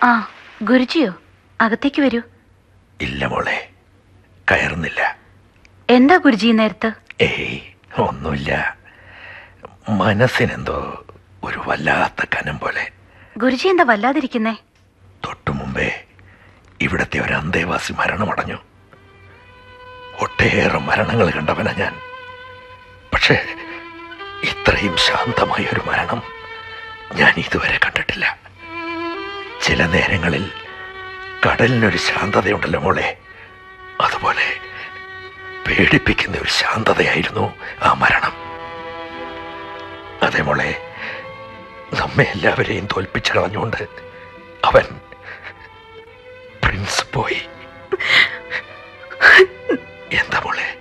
ആ ഗുരുജിയോ അകത്തേക്ക് വരൂ ഇല്ല മോളെ കയറുന്നില്ല എന്താ ഗുരുജി ഈ നേരത്ത് ഏയ് ഒന്നുമില്ല മനസ്സിനെന്തോ ഒരു വല്ലാത്ത കനം പോലെ ഗുരുജി എന്താ വല്ലാതിരിക്കുന്നേ തൊട്ടു മുമ്പേ ഇവിടത്തെ ഒരു അന്തേവാസി മരണമടഞ്ഞു ഒട്ടേറെ മരണങ്ങൾ കണ്ടവനാ ഞാൻ പക്ഷേ ഇത്രയും ശാന്തമായ ഒരു മരണം ഞാൻ ഇതുവരെ കണ്ടിട്ടില്ല ചില നേരങ്ങളിൽ കടലിനൊരു ശാന്തതയുണ്ടല്ലോ മോളെ അതുപോലെ പേടിപ്പിക്കുന്ന ഒരു ശാന്തതയായിരുന്നു ആ മരണം അതെ മോളെ നമ്മെ എല്ലാവരെയും തോൽപ്പിച്ചു കളഞ്ഞുകൊണ്ട് അവൻ പ്രിൻസ് പോയി എന്താ മോളെ